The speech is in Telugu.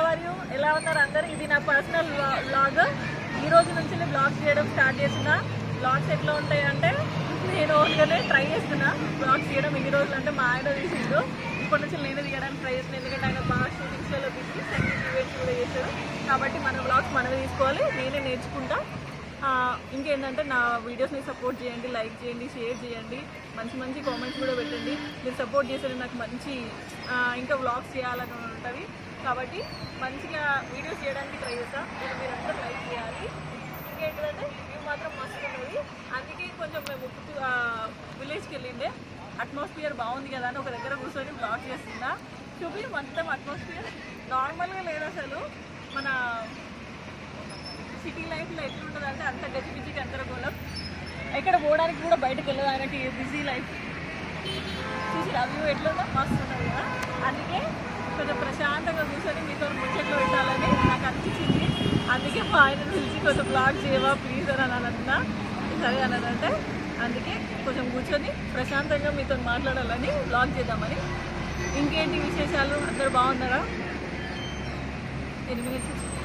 ఆర్ యూ ఎలా ఉన్నారు అందరూ ఇది నా పర్సనల్ బ్లాగ్ ఈ రోజు నుంచి నేను బ్లాగ్ చేయడం స్టార్ట్ చేసిన బ్లాగ్స్ ఎట్లా ఉంటాయి అంటే నేను ఓన్గానే ట్రై చేస్తున్నా బ్లాగ్స్ చేయడం ఎన్ని రోజులు అంటే మా ఆయన తీసిండు ఇప్పటి నుంచి నేను తీయడానికి ట్రై చేస్తున్నాను ఎందుకంటే ఆయన బాగా షూటింగ్స్లలో బిజీ సంగీత ఈవెంట్స్ కూడా చేశాడు కాబట్టి మన బ్లాగ్స్ మనమే తీసుకోవాలి నేనే నేర్చుకుంటా ఆ, ఇంకేంటంటే నా వీడియోస్ని సపోర్ట్ చేయండి లైక్ చేయండి షేర్ చేయండి మంచి మంచి కామెంట్స్ కూడా పెట్టండి మీరు సపోర్ట్ చేస్తే నాకు మంచి ఆ, ఇంకా వ్లాగ్స్ చేయాలని ఉంటుంది కాబట్టి మంచిగా వీడియోస్ చేయడానికి ట్రై చేస్తాను నేను మీరంతా లైక్ చేయాలి ఇంకేంటంటే వ్యూ మాత్రం మస్తు ఉన్నది అందుకే కొంచెం మేము విలేజ్కి వెళ్ళిండే అట్మాస్ఫియర్ బాగుంది కదా అని ఒక దగ్గర కూర్చొని బ్లాగ్ చేస్తున్నా చూపి మొత్తం అట్మాస్ఫియర్ నార్మల్గా లేదు అసలు మన సిటీ లైఫ్లో ఎట్లుంటుంది అంటే అంత గజిబిజి గందరగోళం ఎక్కడ పోవడానికి కూడా బయటకు వెళ్ళదు ఆయనకి బిజీ లైఫ్ చూసి వ్యూ ఎట్లుందో మస్తు ఉన్నది కదా అందుకే కొంచెం ప్రశాంతంగా కూర్చొని మీతో ముచ్చట్లు పెట్టాలని నాకు అనిపించింది అందుకే మా ఆయన పిలిచి కొంచెం బ్లాగ్ చేయవా ప్లీజ్ అని అని అన్నా సరే అని అంటే అందుకే కొంచెం కూర్చొని ప్రశాంతంగా మీతో మాట్లాడాలని బ్లాగ్ చేద్దామని ఇంకేంటి విశేషాలు అందరు బాగున్నారా ఎన్ని మినిట్స్